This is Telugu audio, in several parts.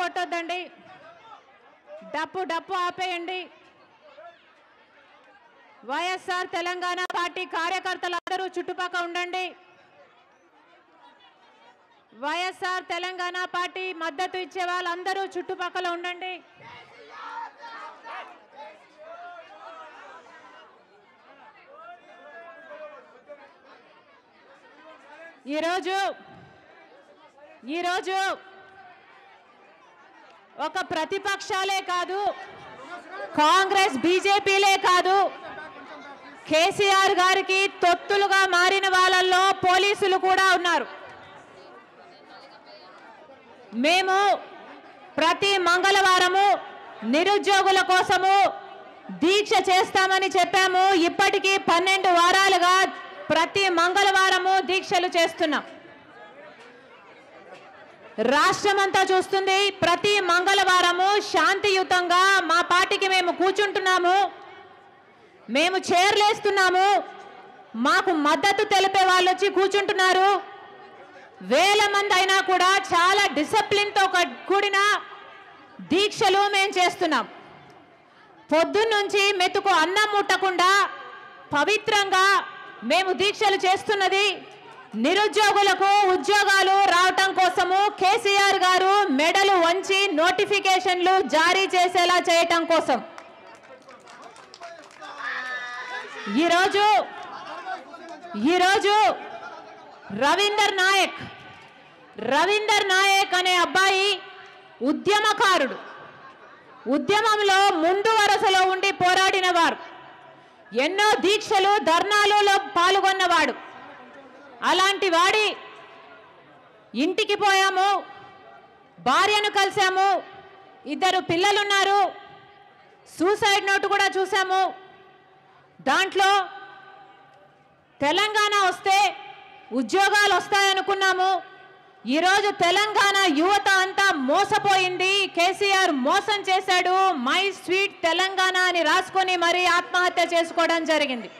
కొట్టొద్దండి డప్పు డప్పు ఆపేయండి వైఎస్ఆర్ తెలంగాణ పార్టీ కార్యకర్తలు అందరూ చుట్టుపక్కల ఉండండి వైఎస్ఆర్ తెలంగాణ పార్టీ మద్దతు ఇచ్చే వాళ్ళందరూ చుట్టుపక్కల ఉండండి ఈరోజు ఈరోజు ఒక ప్రతిపక్షాలే కాదు కాంగ్రెస్ బీజేపీలే కాదు కేసీఆర్ గారికి తొత్తులుగా మారిన వాళ్ళల్లో పోలీసులు కూడా ఉన్నారు మేము ప్రతి మంగళవారము నిరుద్యోగుల కోసము దీక్ష చేస్తామని చెప్పాము ఇప్పటికీ పన్నెండు వారాలుగా ప్రతి మంగళవారము దీక్షలు చేస్తున్నాం రాష్ట్రమంతా చూస్తుంది ప్రతి మంగళవారము శాంతియుతంగా మా పార్టీకి మేము కూర్చుంటున్నాము మేము చైర్లేస్తున్నాము మాకు మద్దతు తెలిపే వాళ్ళు వచ్చి కూర్చుంటున్నారు వేల మంది అయినా కూడా చాలా డిసిప్లిన్తో కూడిన దీక్షలు మేము చేస్తున్నాం పొద్దున్నుంచి మెతుకు అన్నం ముట్టకుండా పవిత్రంగా మేము దీక్షలు చేస్తున్నది నిరుద్యోగులకు ఉద్యోగాలు రావటం కోసము కేసీఆర్ గారు మెడలు వంచి నోటిఫికేషన్లు జారీ చేసేలా చేయటం కోసం ఈరోజు ఈరోజు రవీందర్ నాయక్ రవీందర్ నాయక్ అనే అబ్బాయి ఉద్యమకారుడు ఉద్యమంలో ముందు వరుసలో ఉండి పోరాడిన వారు ఎన్నో దీక్షలు ధర్నాలలో పాల్గొన్నవాడు అలాంటి వాడి ఇంటికి పోయాము భార్యను కలిసాము ఇద్దరు పిల్లలున్నారు సూసైడ్ నోట్ కూడా చూసాము దాంట్లో తెలంగాణ వస్తే ఉద్యోగాలు వస్తాయనుకున్నాము ఈరోజు తెలంగాణ యువత అంతా మోసపోయింది కేసీఆర్ మోసం చేశాడు మై స్వీట్ తెలంగాణ అని రాసుకొని మరీ ఆత్మహత్య చేసుకోవడం జరిగింది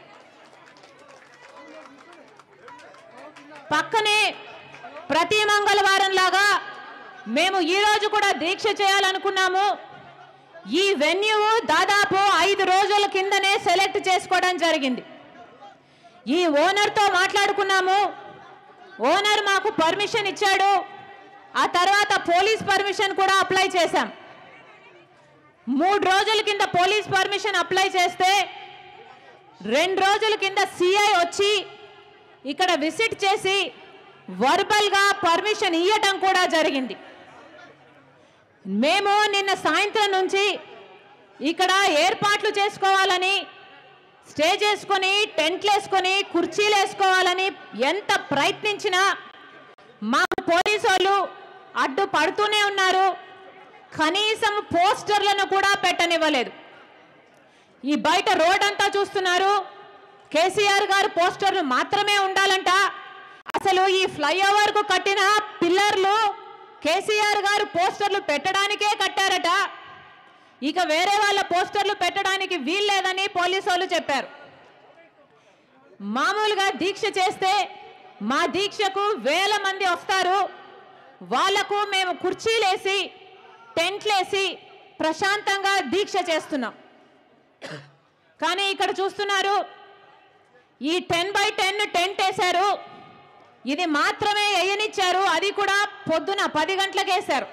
పక్కనే ప్రతి మంగళవారం లాగా మేము ఈ రోజు కూడా దీక్ష చేయాలనుకున్నాము ఈ వెన్యూ దాదాపు ఐదు రోజుల కిందనే సెలెక్ట్ చేసుకోవడం జరిగింది ఈ ఓనర్తో మాట్లాడుకున్నాము ఓనర్ మాకు పర్మిషన్ ఇచ్చాడు ఆ తర్వాత పోలీస్ పర్మిషన్ కూడా అప్లై చేశాం మూడు రోజుల కింద పోలీస్ పర్మిషన్ అప్లై చేస్తే రెండు రోజుల కింద సిఐ వచ్చి ఇక్కడ విజిట్ చేసి వర్బల్గా పర్మిషన్ ఇవ్వటం కూడా జరిగింది మేము నిన్న సాయంత్రం నుంచి ఇక్కడ ఏర్పాట్లు చేసుకోవాలని స్టేజ్ వేసుకొని టెంట్లు వేసుకొని కుర్చీలు వేసుకోవాలని ఎంత ప్రయత్నించినా మా పోలీసు వాళ్ళు అడ్డు పడుతూనే ఉన్నారు కనీసం పోస్టర్లను కూడా పెట్టనివ్వలేదు ఈ బయట రోడ్ అంతా చూస్తున్నారు కేసీఆర్ గారు పోస్టర్లు మాత్రమే ఉండాలంట అసలు ఈ ఫ్లైఓవర్ కు కట్టిన పిల్లర్లు కేసీఆర్ గారు పోస్టర్లు పెట్టడానికే కట్టారట ఇక వేరే వాళ్ళ పోస్టర్లు పెట్టడానికి వీల్లేదని పోలీసు వాళ్ళు చెప్పారు మామూలుగా దీక్ష చేస్తే మా దీక్షకు వేల మంది వస్తారు వాళ్లకు మేము కుర్చీలేసి టెంట్లేసి ప్రశాంతంగా దీక్ష చేస్తున్నాం కానీ ఇక్కడ చూస్తున్నారు ఈ టెన్ బై టెన్ టెంట్ వేశారు ఇది మాత్రమే వేయనిచ్చారు అది కూడా పొద్దున పది గంటలకు వేశారు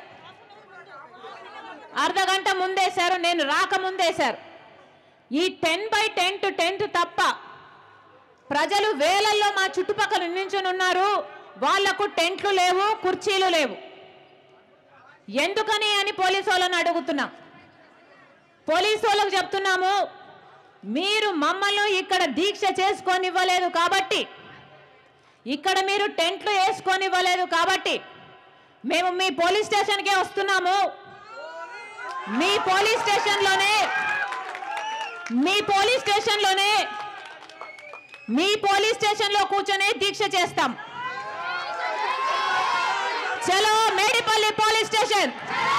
అర్ధ గంట ముందేశారు నేను రాక ముందేశారు ఈ టెన్ బై టెంట్ టెంట్ తప్ప ప్రజలు వేలల్లో మా చుట్టుపక్కల నించుని ఉన్నారు వాళ్లకు టెంట్లు లేవు కుర్చీలు లేవు ఎందుకని అని పోలీసు వాళ్ళని అడుగుతున్నాం పోలీసు వాళ్ళకు చెప్తున్నాము మీరు మమ్మల్ని ఇక్కడ దీక్ష చేసుకోనివ్వలేదు కాబట్టి ఇక్కడ మీరు టెంట్లు వేసుకొనివ్వలేదు కాబట్టి మేము మీ పోలీస్ స్టేషన్కే వస్తున్నాము మీ పోలీస్ స్టేషన్లోనే మీ పోలీస్ స్టేషన్లోనే మీ పోలీస్ స్టేషన్లో కూర్చొని దీక్ష చేస్తాం చలో మేడిపల్లి పోలీస్ స్టేషన్